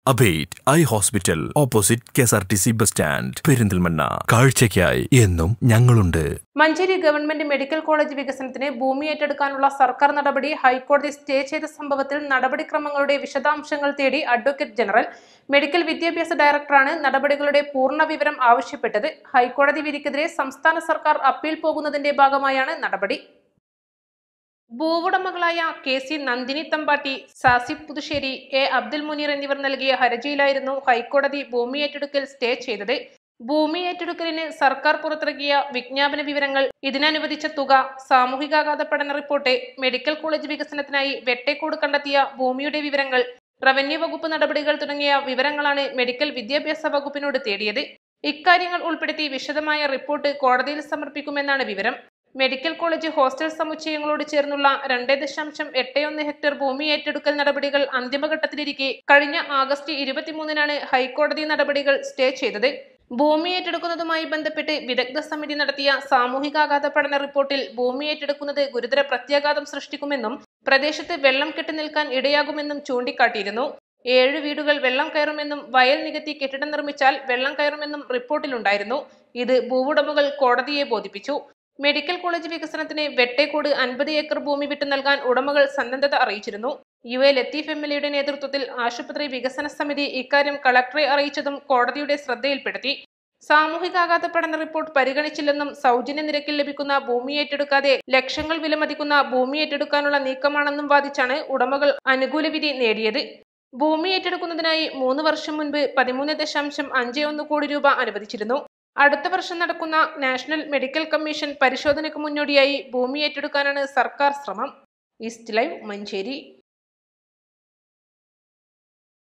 അബേറ്റ് eye hospital opposite K S R T C bus stand Perinthalmanna കാഴ്ചയ്ക്കായി എന്നും ഞങ്ങളുണ്ട് Manjeri government medical college വികസനത്തിന് ഭൂമി ഏറ്റെടുക്കാനുള്ള സർക്കാർ നടപടി ഹൈക്കോടതി സ്റ്റേ ചെയ്ത സംഭവത്തിൽ നടപടിക്രമങ്ങളുടെ വിശദാംശങ്ങൾ തേടി അഡ്വക്കേറ്റ് ജനറൽ മെഡിക്കൽ വിദ്യാഭ്യാസ ഡയറക്ടറാണ് നടപടികളുടെ പൂർണ്ണ വിവരം ആവശ്യപ്പെട്ടത് ഹൈക്കോടതി വിധിക്കെതിരെ സംസ്ഥാന സർക്കാർ അപ്പീൽ പോകുന്നതിന്റെ ഭാഗമായാണ് നടപടി ഭൂവുടമകളായ K C Nandini Thampatti Sasif Puthussery A Abdul Muneer എന്നിവർ നൽകിയ ഹർജിയിലായിരുന്നു ഹൈക്കോടതി ഭൂമി ഏറ്റെടുക്കൽ സ്റ്റേ ചെയ്തത് ഭൂമി ഏറ്റെടുക്കലിന് സർക്കാർ പുറത്തിറക്കിയ വിജ്ഞാപന വിവരങ്ങൾ ഇതിനനുവദിച്ച തുക സാമൂഹികാഘാത പഠന റിപ്പോർട്ട് മെഡിക്കൽ കോളേജ് വികസനത്തിനായി വെട്ടേക്കോട് കണ്ടെത്തിയ ഭൂമിയുടെ വിവരങ്ങൾ റവന്യൂ വകുപ്പ് നടപടികൾ തുടങ്ങിയ വിവരങ്ങളാണ് മെഡിക്കൽ വിദ്യാഭ്യാസ വകുപ്പിനോട് തേടിയത് ഇക്കാര്യങ്ങൾ ഉൾപ്പെടുത്തി വിശദമായ റിപ്പോർട്ട് കോടതിയിൽ സമർപ്പിക്കുമെന്നാണ് വിവരം മെഡിക്കൽ കോളേജ് ഹോസ്റ്റൽ സമുച്ചയങ്ങളോട് ചേർന്നുള്ള രണ്ട് ദശാംശം എട്ട് ഒന്ന് ഹെക്ടർ ഭൂമി ഏറ്റെടുക്കൽ നടപടികൾ അന്തിമഘട്ടത്തിലിരിക്കെ കഴിഞ്ഞ ആഗസ്റ്റ് ഇരുപത്തിമൂന്നിനാണ് ഹൈക്കോടതി നടപടികൾ സ്റ്റേ ചെയ്തത് ഭൂമി ഏറ്റെടുക്കുന്നതുമായി ബന്ധപ്പെട്ട് വിദഗ്ധ സമിതി നടത്തിയ സാമൂഹികാഘാത പഠന റിപ്പോർട്ടിൽ ഭൂമി ഏറ്റെടുക്കുന്നത് ഗുരുതര പ്രത്യാഘാതം സൃഷ്ടിക്കുമെന്നും പ്രദേശത്ത് വെള്ളം കെട്ടിനിൽക്കാൻ ഇടയാകുമെന്നും ചൂണ്ടിക്കാട്ടിയിരുന്നു ഏഴ് വീടുകൾ വെള്ളം കയറുമെന്നും വയൽ നികത്തി കെട്ടിടം നിർമ്മിച്ചാൽ വെള്ളം കയറുമെന്നും റിപ്പോർട്ടിലുണ്ടായിരുന്നു ഇത് ഭൂവുടമകൾ കോടതിയെ ബോധിപ്പിച്ചു മെഡിക്കൽ കോളേജ് വികസനത്തിന് വെട്ടേക്കോട് അൻപത് ഏക്കർ ഭൂമി വിട്ടു നൽകാൻ ഉടമകൾ സന്നദ്ധത അറിയിച്ചിരുന്നു U A Latheef M L എയുടെ നേതൃത്വത്തിൽ ആശുപത്രി വികസന സമിതി ഇക്കാര്യം കളക്ടറെ അറിയിച്ചതും കോടതിയുടെ ശ്രദ്ധയിൽപ്പെടുത്തി സാമൂഹികാഘാത പഠന റിപ്പോർട്ട് പരിഗണിച്ചില്ലെന്നും സൗജന്യ നിരക്കിൽ ലഭിക്കുന്ന ഭൂമി ഏറ്റെടുക്കാതെ ലക്ഷങ്ങൾ വിലമതിക്കുന്ന ഭൂമി ഏറ്റെടുക്കാനുള്ള നീക്കമാണെന്നും വാദിച്ചാണ് ഉടമകൾ അനുകൂല വിധി നേടിയത് ഭൂമി ഏറ്റെടുക്കുന്നതിനായി മൂന്ന് വർഷം മുൻപ് പതിമൂന്ന് ദശാംശം അഞ്ച് ഒന്ന് കോടി രൂപ അനുവദിച്ചിരുന്നു അടുത്ത വർഷം നടക്കുന്ന നാഷണൽ മെഡിക്കൽ കമ്മീഷൻ പരിശോധനയ്ക്ക് മുന്നോടിയായി ഭൂമി ഏറ്റെടുക്കാനാണ് സർക്കാർ ശ്രമം ഈസ്റ്റ് ലൈവ് മഞ്ചേരി